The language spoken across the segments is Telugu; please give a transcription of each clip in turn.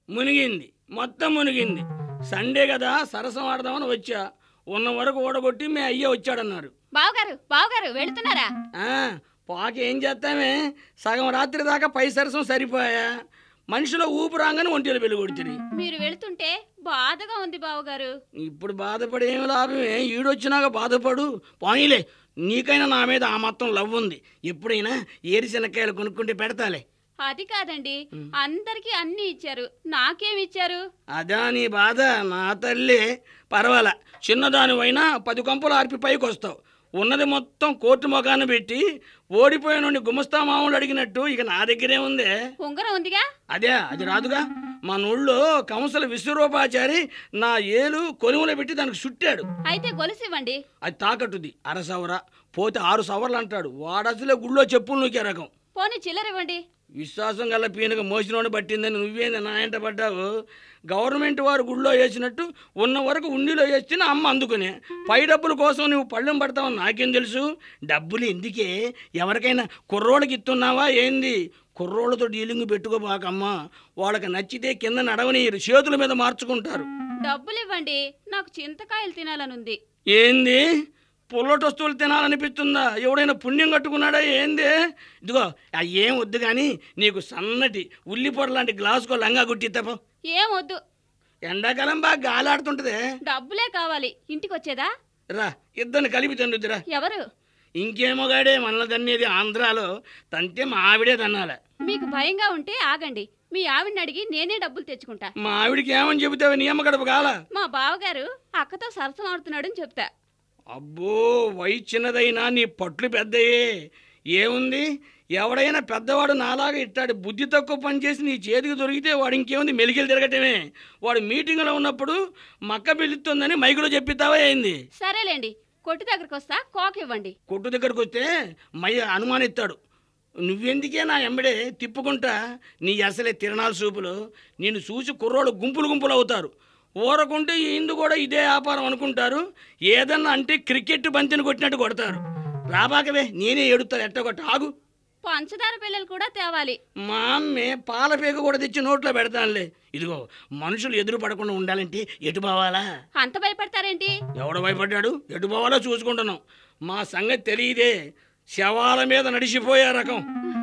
మునిగింది మొత్తం మునిగింది సండే కదా సరసం ఆడదామని వచ్చా ఉన్న వరకు ఓడగొట్టి మీ అయ్య వచ్చాడన్నారు బావగారు బావగారు వెళుతున్నారా ఆ, పాక ఏం చేస్తామే సగం రాత్రి దాకా పై సరసం సరిపోయా మనిషిలో ఊపు రాగానే ఒంటిలో వెలుగొడుతుంది మీరు వెళుతుంటే బాధగా ఉంది బావగారు ఇప్పుడు బాధపడి ఏమి లాభమే ఈడొచ్చినాక బాధపడు పోనీలే నీకైనా నా మీద ఆ మొత్తం లవ్ ఉంది ఎప్పుడైనా ఏరిశనక్కాయలు కొనుక్కుంటే పెడతాలే అది కాదండి అందరికీ అన్ని ఇచ్చారు నాకేం ఇచ్చారు అదా నీ బాధ నా తల్లి పర్వాలా చిన్నదానివైనా పది కొంపలు ఆర్పి పైకి వస్తావు ఉన్నది మొత్తం కోర్టు మొఖాన్ని పెట్టి ఓడిపోయిన గుమస్తా మామూలు అడిగినట్టు ఇక నా దగ్గరే ఉందే ఉంగరం ఉందిగా అదే అది రాదుగా మన ఊళ్ళో కంసల విశ్వరూపాచారి నా ఏలు కొలువులో పెట్టి దానికి చుట్టాడు అయితే గొలుసు ఇవ్వండి అది తాకట్టుది అర సవర పోతే ఆరు సవర్లు అంటాడు వాడసలే గుళ్ళో చెప్పులు నూకే రకం పోనీ చిల్లర ఇవ్వండి విశ్వాసం గల పీనుక మోసినోడు పట్టిందని నువ్వేంది నా ఎంట పడ్డావు గవర్నమెంట్ వారు గుళ్ళో వేసినట్టు ఉన్న వరకు ఉండిలో వేసిన అమ్మ అందుకునే పై డబ్బుల కోసం నువ్వు పళ్ళెం పడతావని నాకేం తెలుసు డబ్బులు ఎందుకే ఎవరికైనా కుర్రోళ్ళకి ఇస్తున్నావా ఏంది కుర్రోళ్ళతో డీలింగ్ పెట్టుకోబాకమ్మా వాళ్ళకి నచ్చితే కింద నడవనీయరు చేతుల మీద మార్చుకుంటారు డబ్బులు ఇవ్వండి నాకు చింతకాయలు తినాలనుంది ఏంది పుల్లటి వస్తువులు తినాలనిపిస్తుందా ఎవడైనా పుణ్యం కట్టుకున్నాడా ఏంది ఇదిగో ఆ ఏం వద్దు కానీ నీకు సన్నటి ఉల్లిపొడ లాంటి గ్లాసుకో లంగా గుట్టి తప్ప ఏం వద్దు ఎండాకాలం బాగా గాలాడుతుంటదే డబ్బులే కావాలి ఇంటికి వచ్చేదా రా ఇద్దరిని కలిపి తండ్రిరా ఎవరు ఇంకేమో గాడే మనల్ని తన్నేది ఆంధ్రాలో తంతే మా ఆవిడే తన్నాల మీకు భయంగా ఉంటే ఆగండి మీ ఆవిడని అడిగి నేనే డబ్బులు తెచ్చుకుంటా మా ఆవిడికి ఏమని చెబుతావు నీ అమ్మ గడప కాల మా బావగారు అక్కతో సరసం ఆడుతున్నాడని చెప్తా అబ్బో వయసు చిన్నదైనా నీ పట్లు పెద్దయే ఏముంది ఎవడైనా పెద్దవాడు నాలాగా ఇట్టాడు బుద్ధి తక్కువ పని చేసి నీ చేతికి దొరికితే వాడు ఇంకేముంది మెలికలు తిరగటమే వాడు మీటింగ్లో ఉన్నప్పుడు మక్క పిలుస్తుందని మైకులో చెప్పిస్తావా అయింది సరేలేండి కొట్టు దగ్గరకు వస్తా కోక్ ఇవ్వండి కొట్టు దగ్గరకు వస్తే మయ్య అనుమానిస్తాడు నువ్వెందుకే నా ఎంబడే తిప్పుకుంటా నీ అసలే తిరణాల సూపులు నిన్ను చూసి కుర్రోళ్ళు గుంపులు గుంపులు అవుతారు ఊరకుంటే ఇందు కూడా ఇదే వ్యాపారం అనుకుంటారు ఏదన్నా అంటే క్రికెట్ బంతిని కొట్టినట్టు కొడతారు రాబాకవే నేనే ఎడుతాను ఎట్టగొట్ట ఆగు పంచదార పిల్లలు కూడా తేవాలి మా అమ్మే పాల పీక కూడా తెచ్చి నోట్లో పెడతానులే ఇదిగో మనుషులు ఎదురు పడకుండా ఉండాలంటే ఎటు పోవాలా అంత భయపడతారేంటి ఎవడ భయపడ్డాడు ఎటు పోవాలో చూసుకుంటున్నాం మా సంగతి తెలియదే శవాల మీద నడిచిపోయే రకం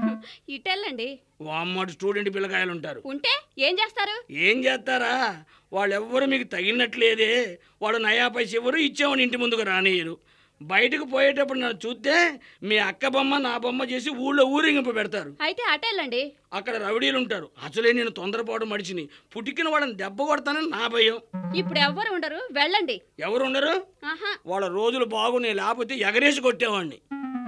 ఇటెళ్ళండి వామ్మటి స్టూడెంట్ పిల్లకాయలు ఉంటారు ఉంటే ఏం చేస్తారు ఏం చేస్తారా వాళ్ళెవ్వరు మీకు తగినట్లేదే వాడు నయా పైస ఎవరు ఇచ్చామని ఇంటి ముందుకు రానియరు బయటకు పోయేటప్పుడు నన్ను చూస్తే మీ అక్క బొమ్మ నా బొమ్మ చేసి ఊళ్ళో ఊరేగింపు పెడతారు అయితే అటెళ్ళండి అక్కడ రౌడీలు ఉంటారు అసలే నేను తొందరపాటు మడిచిని పుట్టికిన వాళ్ళని దెబ్బ కొడతానని నా భయం ఇప్పుడు ఎవ్వరు ఉండరు వెళ్ళండి ఎవరు ఉండరు ఆహా వాళ్ళ రోజులు బాగున్నాయి లేకపోతే ఎగరేసి కొట్టేవాడిని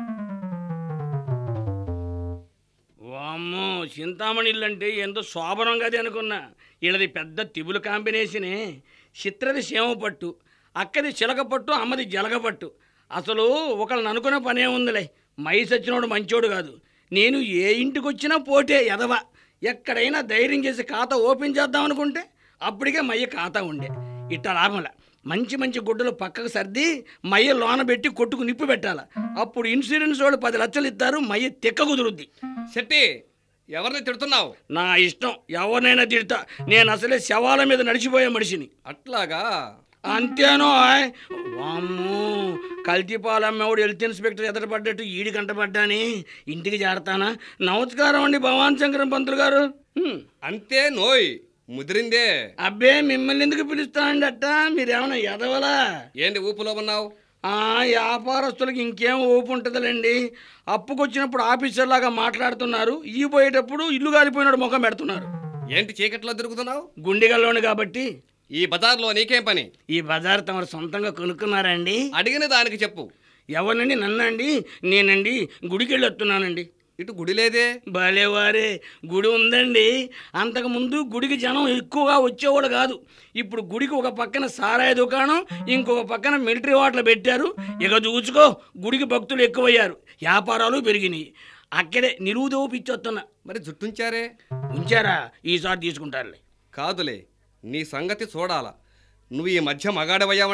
వామ్మో చింతామణి ఇల్లు అంటే ఎంతో శోభనం గది అనుకున్నా వీళ్ళది పెద్ద తిబులు కాంబినేషనే చిత్రది సేమ పట్టు అక్కది చిలక పట్టు అమ్మది జలగ పట్టు అసలు ఒకళ్ళని అనుకునే పనే ఉందిలే మై సచ్చినోడు మంచోడు కాదు నేను ఏ ఇంటికి వచ్చినా పోటే ఎదవ ఎక్కడైనా ధైర్యం చేసి ఖాతా ఓపెన్ చేద్దాం అనుకుంటే అప్పటికే మయ్య ఖాతా ఉండే ఇట్ట లాభంలా మంచి మంచి గుడ్డలు పక్కకు సర్ది మయ్య లోన పెట్టి కొట్టుకు నిప్పు పెట్టాల అప్పుడు ఇన్సూరెన్స్ వాళ్ళు పది లక్షలు ఇస్తారు మయ్య తిక్క కుదురుద్ది శెట్టి ఎవరిని తిడుతున్నావు నా ఇష్టం ఎవరినైనా తిడతా నేను అసలే శవాల మీద నడిచిపోయే మనిషిని అట్లాగా అంతేనో ఆయ్. వామ్మో కల్తీపాలమ్మేవాడు హెల్త్ ఇన్స్పెక్టర్ ఎదటపడ్డట్టు ఈడి కంటపడ్డాని ఇంటికి చేరతానా నమస్కారం అండి భవాన్ శంకరం పంతులు గారు హ్మ్. అంతే నోయ్ ముదిరిందే అబ్బే మిమ్మల్ని ఎందుకు పిలుస్తానండి అట్ట మీరేమన్నా ఎదవలా ఏంటి ఊపులో ఉన్నావు ఆ వ్యాపారస్తులకి ఇంకేం ఊపు ఉంటుందిలేండి అప్పుకొచ్చినప్పుడు ఆఫీసర్ లాగా మాట్లాడుతున్నారు ఈ పోయేటప్పుడు ఇల్లు కాలిపోయినాడు ముఖం పెడుతున్నారు ఏంటి చీకట్లో తిరుగుతున్నావు గుండెగల్లోని కాబట్టి ఈ బజార్లో నీకేం పని ఈ బజార్ తమరు సొంతంగా కొనుక్కున్నారండి అడిగిన దానికి చెప్పు ఎవరినండి నన్నండి నేనండి గుడికి వెళ్ళి వస్తున్నానండి ఇటు గుడి లేదే భలేవారే గుడి ఉందండి అంతకుముందు గుడికి జనం ఎక్కువగా వచ్చేవాడు కాదు ఇప్పుడు గుడికి ఒక పక్కన సారాయి దుకాణం ఇంకొక పక్కన మిలిటరీ వాటలు పెట్టారు ఇక చూసుకో గుడికి భక్తులు ఎక్కువయ్యారు వ్యాపారాలు పెరిగినాయి అక్కడే నిలువుదోవు పిచ్చొస్తున్నా మరి జుట్టుంచారే ఉంచారా ఈసారి తీసుకుంటారులే కాదులే నీ సంగతి చూడాల నువ్వు ఈ మధ్య మగాడవయ్యావంట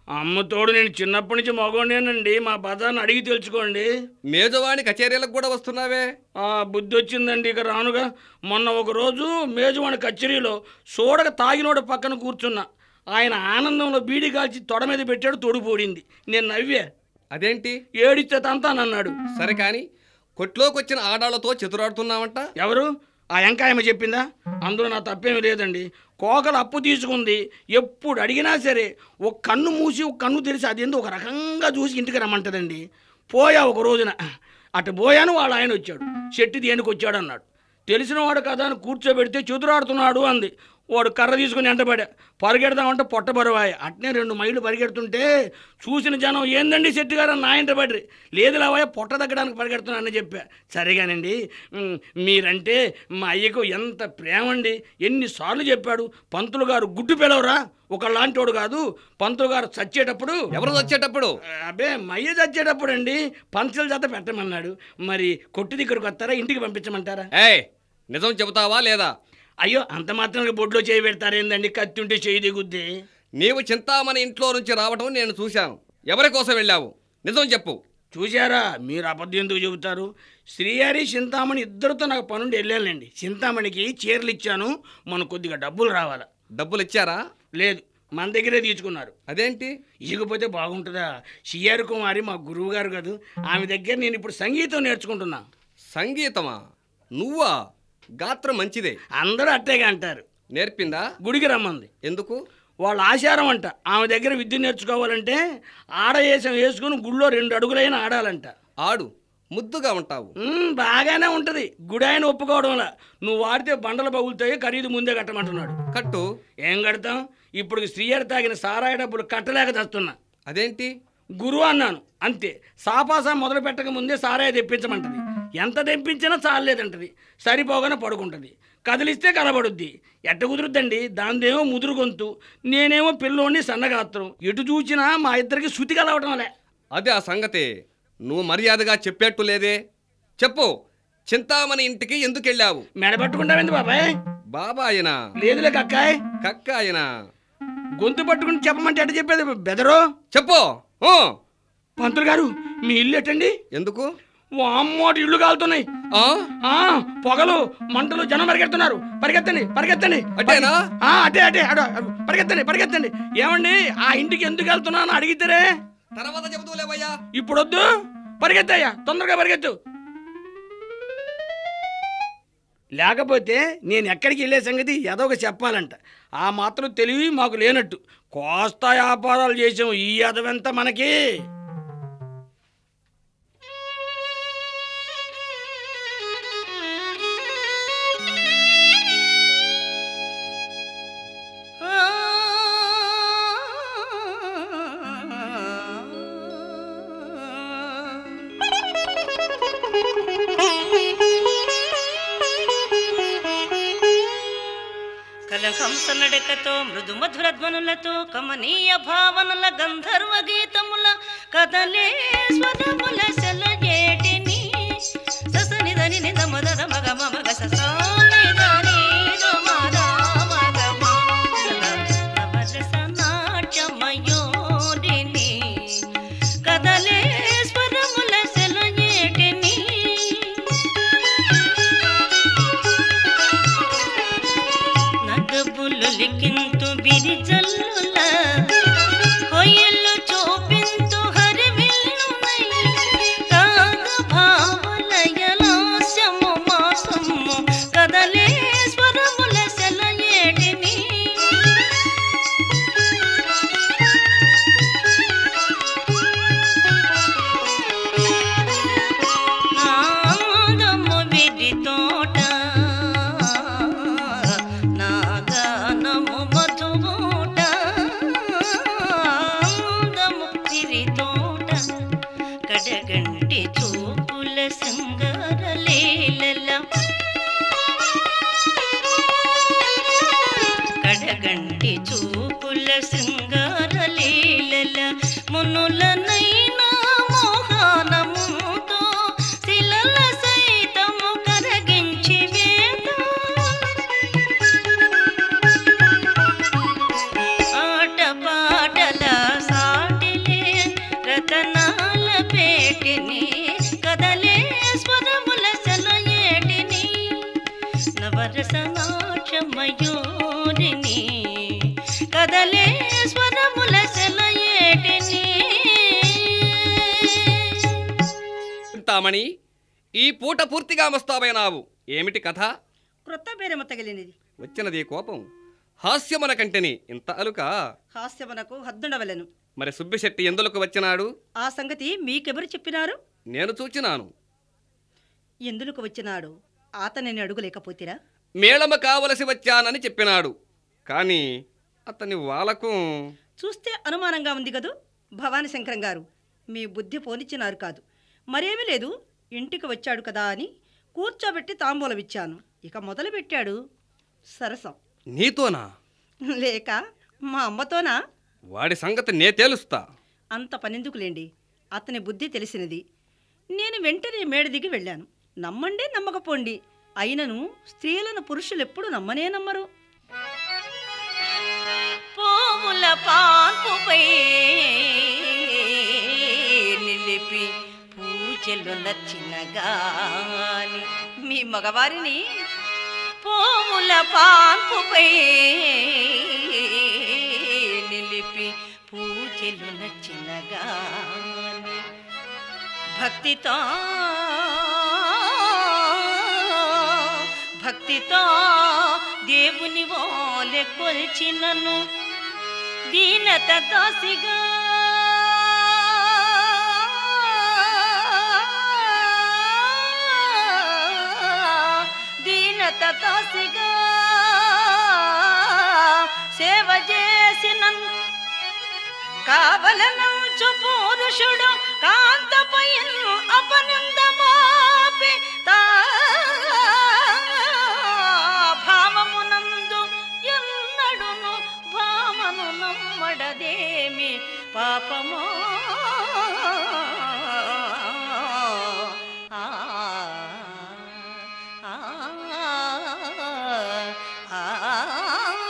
అమ్మ తోడు నేను చిన్నప్పటి నుంచి మగోడేనండి మా బజార్ని అడిగి తెలుసుకోండి మేజవాణి కచేరీలకు కూడా వస్తున్నావే ఆ బుద్ధి వచ్చిందండి ఇక రానుగా మొన్న ఒక రోజు మేజువాణి కచేరీలో సోడక తాగినోడు పక్కన కూర్చున్నా ఆయన ఆనందంలో బీడి కాల్చి తొడ మీద పెట్టాడు తొడు పోడింది నేను నవ్వా అదేంటి ఏడిస్తే తంతానన్నాడు సరే కాని కొట్లోకి వచ్చిన ఆడాళ్లతో చెతురాడుతున్నావంట ఎవరు ఆ ఎంకాయమ్మ చెప్పిందా అందులో నా తప్పేమీ లేదండి కోకలు అప్పు తీసుకుంది ఎప్పుడు అడిగినా సరే ఒక కన్ను మూసి ఒక కన్ను తెరిచి అదేందో ఒక రకంగా చూసి ఇంటికి రమ్మంటదండి పోయా ఒక రోజున అటు పోయాను వాళ్ళ ఆయన వచ్చాడు చెట్టు దేనికి వచ్చాడు అన్నాడు తెలిసిన వాడు కదా అని కూర్చోబెడితే చెదురాడుతున్నాడు అంది వాడు కర్ర తీసుకుని ఎంటబడా పరిగెడదామంటే పొట్ట బరువాయి అట్నే రెండు మైళ్ళు పరిగెడుతుంటే చూసిన జనం ఏందండి చెట్టు గారు నా ఇంట పడ్రి లేదు లావాయ పొట్ట తగ్గడానికి పరిగెడుతున్నానని చెప్పా సరిగానండి ఉమ్, మీరంటే మా అయ్యకు ఎంత ప్రేమండి ఎన్నిసార్లు చెప్పాడు పంతులు గారు గుడ్డు పిలవరా ఒకళ్ళాంటోడు కాదు పంతులు గారు చచ్చేటప్పుడు ఎవరు వచ్చేటప్పుడు అబ్బే మయ్య చచ్చేటప్పుడు అండి పంచుల జత పెట్టమన్నాడు మరి కొట్టు దగ్గరకు వస్తారా ఇంటికి పంపించమంటారా ఏయ్ నిజం చెబుతావా లేదా అయ్యో అంత మాత్రం బొడ్లో చేయి పెడతారేందండి కత్తి ఉంటే చేయి దిగుద్ది నీవు చింతామణి ఇంట్లో నుంచి రావటం నేను చూశాను ఎవరి కోసం వెళ్ళావు నిజం చెప్పు చూశారా మీరు అబద్ధం ఎందుకు చెబుతారు శ్రీహరి చింతామణి ఇద్దరితో నాకు పనుండి వెళ్ళానండి చింతామణికి చీరలు ఇచ్చాను మన కొద్దిగా డబ్బులు రావాలా డబ్బులు ఇచ్చారా లేదు మన దగ్గరే తీసుకున్నారు అదేంటి ఇకపోతే బాగుంటుందా సిఆర్ కుమారి మా గురువు గారు కాదు ఆమె దగ్గర నేను ఇప్పుడు సంగీతం నేర్చుకుంటున్నా సంగీతమా నువ్వా గాత్రం మంచిదే అందరూ అట్టేగా అంటారు నేర్పిందా గుడికి రమ్మంది ఎందుకు వాళ్ళ ఆచారం అంట ఆమె దగ్గర విద్య నేర్చుకోవాలంటే ఆడయేసం వేసుకుని గుళ్ళో రెండు అడుగులైనా ఆడాలంట ఆడు ముద్దుగా ఉంటావు ఉమ్, బాగానే ఉంటది గుడి ఆయన ఒప్పుకోవడంలా నువ్వు వాడితే బండలు పగులుతాయి ఖరీదు ముందే కట్టమంటున్నాడు కట్టు ఏం కడతాం ఇప్పుడు శ్రీయర్ తాగిన సారాయి డబ్బులు కట్టలేక తెస్తున్నా అదేంటి గురువు అన్నాను అంతే సాపాసా మొదలు పెట్టక ముందే సారాయి తెప్పించమంటది ఎంత తెప్పించినా చాలేదంటది సరిపోగానే పడుకుంటది కదిలిస్తే కలబడుద్ది ఎట్ట కుదురుద్దండి దానిదేమో ముదురు గొంతు నేనేమో పిల్లోని సన్నగాత్రం ఎటు చూసినా మా ఇద్దరికి శృతి కలవటం లే అదే ఆ సంగతే నువ్వు మర్యాదగా చెప్పేట్టు లేదే చెప్పు చింతామణి ఇంటికి ఎందుకు వెళ్ళావు మెడబట్టుకుంటావేంది బాబాయ్ బాబాయనా లేదులే కక్కాయ్ కక్కాయనా గొంతు పట్టుకుని చెప్పమంటే ఎట్ట చెప్పేది బెదరో చెప్పు ఊ. పంతులు గారు మీ ఇల్లు ఎట్టండి ఎందుకు అమ్మోటి ఇల్లు కాలుతున్నాయి ఆ ఆ పొగలు మంటలు జనం పరిగెడుతున్నారు పరిగెత్తండి పరిగెత్తండి అట్టేనా? ఆ, అటే అటే అడు అడు, పరిగెత్తండి పరిగెత్తండి ఏమండి ఆ ఇంటికి ఎందుకు వెళ్తున్నాను అడిగితేరే తర్వాత చెబుతూలేవయ్యా ఇప్పుడు వద్దు పరిగెత్తయ్యా తొందరగా పరిగెత్తు లేకపోతే నేను ఎక్కడికి వెళ్ళే సంగతి ఎదొక చెప్పాలంట ఆ మాత్రం తెలివి మాకు లేనట్టు కోస్తా వ్యాపారాలు చేసాం ఈ ఎదవెంత మనకి కలహంస నడకతో మృదు మధుర ధ్వనులతో కమనీయ భావనల గంధర్వ గీతముల కదలే స్వరముల సెలయేటిని ససని దని నిద మదద మగ మగ ససాని దని మద మగ నవరస నాట్యమయోడిని కదలే స్వరముల సెలయేటిని నగబులు లిఖింతు బిరిజల్లుల కొయ్యలు చూపింతు హరివిల్లునై రాగ భావలయలాస్యము మాసము కదలి భరతనాట్యమయూరిని కదలే స్వరముల సెలయేటిని చింతామణి ఈ పూట పూర్తిగా మస్తాబైనావు ఏమిటి కథ క్రొత్త బేరము తగిలినది వచ్చినది కోపం హాస్యమన కంటిని ఇంత అలుక హాస్యమునకు హద్దుండవలెను మరి సుబ్బిశెట్టి ఎందులకు వచ్చినాడు ఆ సంగతి మీకెవరు చెప్పినారు నేను చూచినాను ఎందులకు వచ్చినాడు అతనిని అడుగులేకపోతిరా మేళమ కావలసి వచ్చానని చెప్పినాడు కానీ అతని వాళ్ళకు చూస్తే అనుమానంగా ఉంది కదూ భవానీ శంకరం గారు మీ బుద్ధి పోనిచ్చినారు కాదు మరేమీ లేదు ఇంటికి వచ్చాడు కదా అని కూర్చోబెట్టి తాంబూలం ఇచ్చాను ఇక మొదలు పెట్టాడు సరసం నీతోనా లేక మా అమ్మతోనా వాడి సంగతి నే తేలుస్తా అంత పనెందుకులేండి అతని బుద్ధి తెలిసినది నేను వెంటనే మేడ దిగి వెళ్ళాను నమ్మండి నమ్మకపోండి అయినను స్త్రీలను పురుషులు ఎప్పుడు నమ్మనే నమ్మరు పోముల పాన్పుపై నిలిపి పూజలు నచ్చిన గాని మీ మగవారిని పోముల పాన్పుపై నిలిపి పూజలు నచ్చిన గాని భక్తితో భక్తితో దేవుని వాలె కొల్చినను దీనత దాసిగా దీనత దాసిగా సేవ చేసిన కావలనంచు పురుషుడు కాంతపై అపనిందమాపి తా భావమునందు ఎన్నడును భామను నమ్మడదేమి పాపమో ఆ, ఆ, ఆ,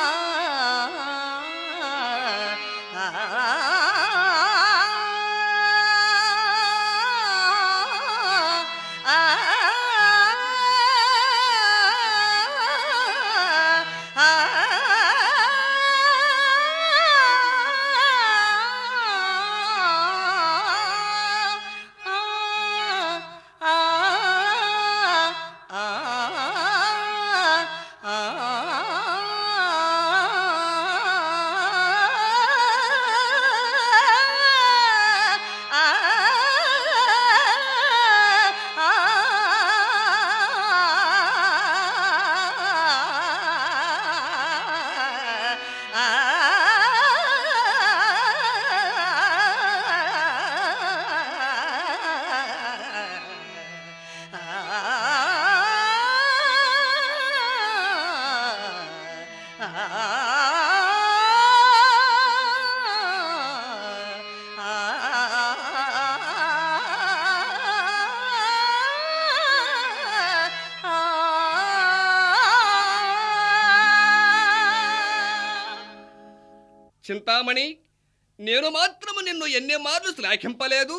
చింతామణి నేను మాత్రము నిన్ను ఎన్ని మార్లు శ్లాఘింపలేదు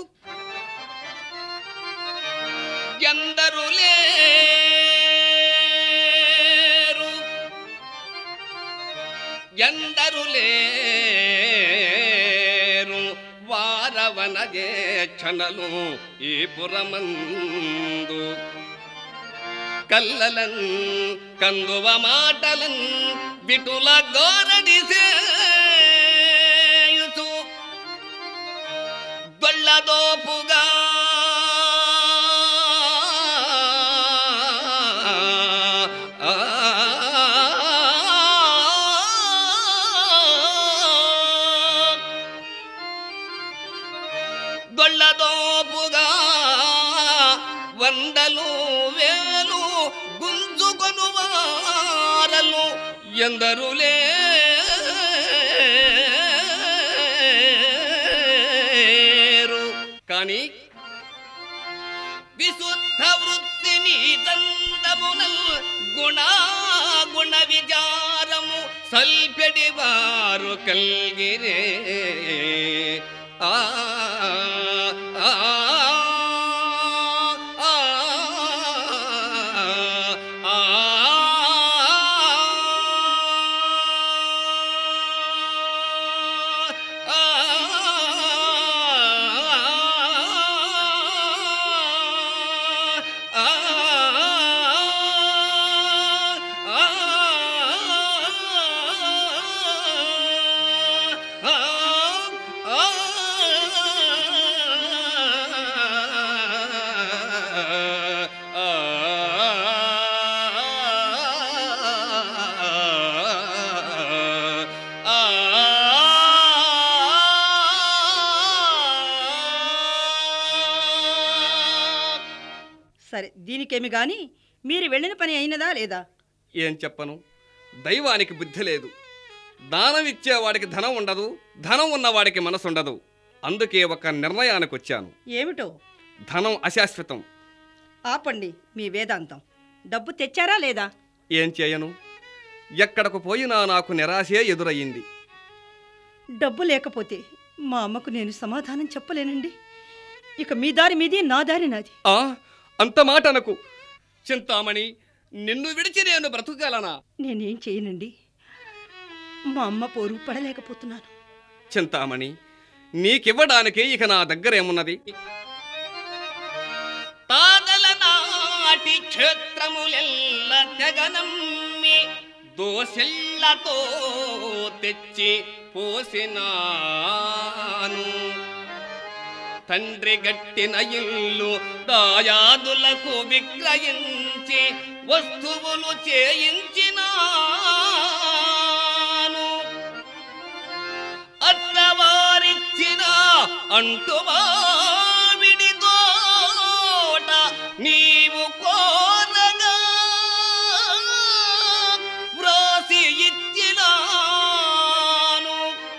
ఎందరు లేరు ఎందరు లేరు వారవన క్షణలు ఈ పురమందు కల్లలన్ కందువ మాటలన్ విటుల గోరడి సేయుచు దొళ్ళదోపుగా దొళ్ళదోపుగా వందలు వేలు గుంజుకొను వారలు ఎందరు లేరు కానీ విశుద్ధ వృత్తిని దండమునల్ గుణాగుణ విచారము సల్పెడి వారు కల్గిరే ఆ ఆ, ఆ, ఆ, ఆ, సరే దీనికేమి గాని మీరు వెళ్ళిన పని అయినదా లేదా ఏం చెప్పను దైవానికి బుద్ధి లేదు దానం ఇచ్చేవాడికి ధనం ఉండదు ధనం ఉన్నవాడికి మనసు ఉండదు అందుకే ఒక నిర్ణయానికి వచ్చాను ఏమిటో ధనం అశాశ్వతం ఆపండి మీ వేదాంతం డబ్బు తెచ్చారా లేదా ఏం చేయను ఎక్కడకు పోయినా నాకు నిరాశే ఎదురయ్యింది డబ్బు లేకపోతే మా అమ్మకు నేను సమాధానం చెప్పలేనండి ఇక మీ దారి మీది నా దారి నాది ఆ అంత మాట అనకు చింతామణి నిన్ను విడిచి నేను బ్రతుకగలనా నేనేం చేయనండి మా అమ్మ పోరు పడలేకపోతున్నాను చింతామణి నీకివ్వడానికి ఇక నా దగ్గర ఏమున్నది తాగల నాటి క్షేత్రములెల్ల తెగనమ్మి దోసెల్లతో తెచ్చి పోసినాను తండ్రి గట్టిన ఇల్లు దాయాదులకు విక్రయించి వస్తువులు చేయించినాను అత్తవారిచ్చిన అంటువావిడి తోట నీవు కోరగా వ్రాసి ఇచ్చినాను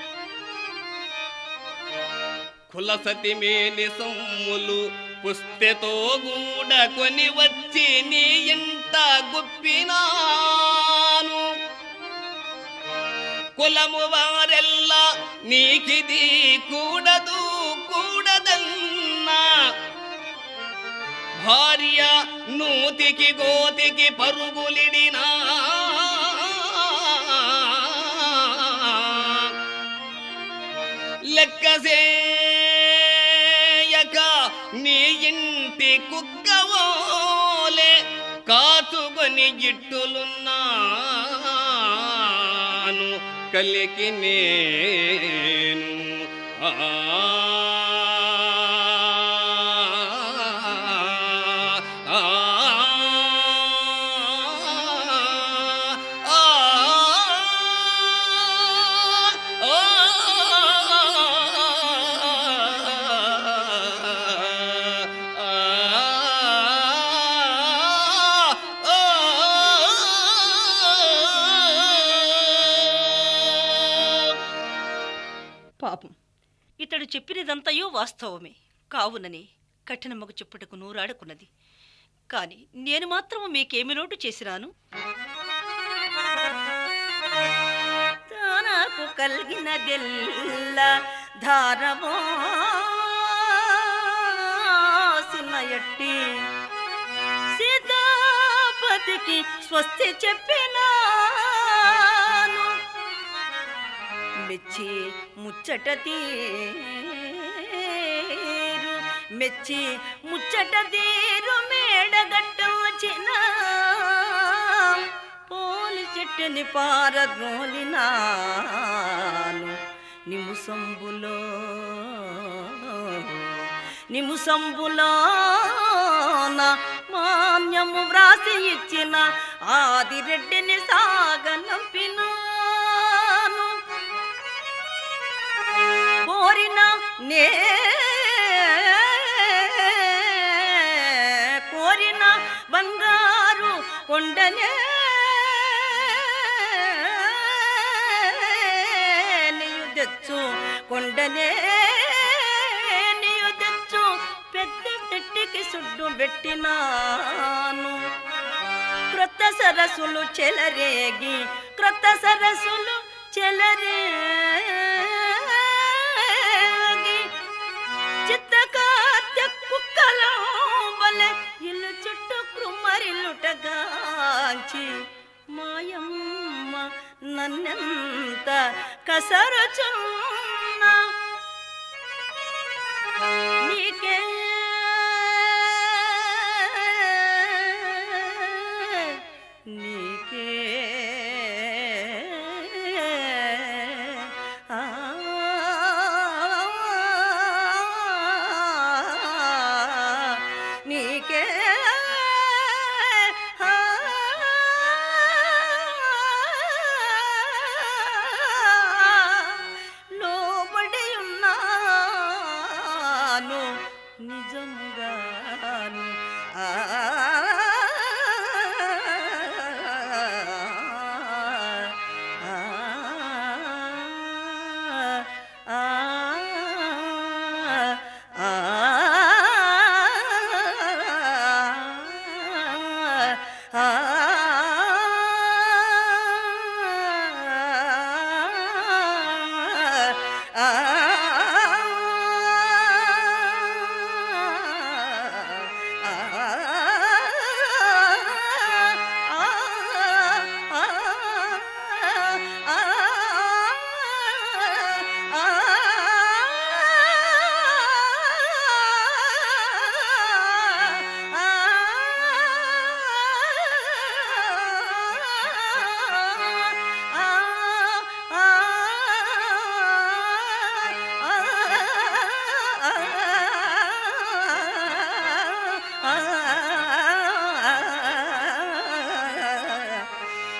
కులసతి మేని సొమ్ములు పుస్తెతో గూడ కొని వచ్చి నీ ఇంట గుప్పినాను కులము వారెల్లా నీకిది కూడదు కూడదన్నా భార్య నూతికి గోతికి పరుగులిడినా లెక్కసేయక నీ ఇంటి కుక్కవోలే కాచుకొని గిట్టులున్నాను కలికి నేను ఆ ఆ పాపం ఇతడు చెప్పినదంతయో వాస్తవమే కావునని కఠినమ్మకు చెప్పుటకు నూరాడుకున్నది కాని నేను మాత్రము మీకేమి లోటు చేసినాను తనకు కలిగినదెల్ల ధారవాసిన ఎట్టి సీతాపతికి స్వస్తి చెప్పినాను మెచ్చి ముచ్చట తీరు మెచ్చి ముచ్చట తీరు మేడగట్ట వచ్చిన పోలి చెట్టుని పారద్రోలినాను నిముసంబులో నిముసంబులో మాన్యము వ్రాసి ఇచ్చిన ఆదిరెడ్డిని సాగనంపినాను కోరిన నే కోరిన బంగారు కొండనే నీయు తెచ్చు కొండనే నీయు తెచ్చు పెద్ద చెట్టుకి సుడ్డు పెట్టినాను క్రొత్త సరస్సులు చెలరేగి క్రొత్త సరస్సులు చెలరేగి చిత్తకాత్య కుక్కలో వలె ఇల్లు చుట్టూ కృమ్మరిల్లుటగాంచి మాయమ్మ నన్నెంత కసరచున్నా నీకే నీకే ఆ నీకే ఆ లో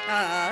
ఆ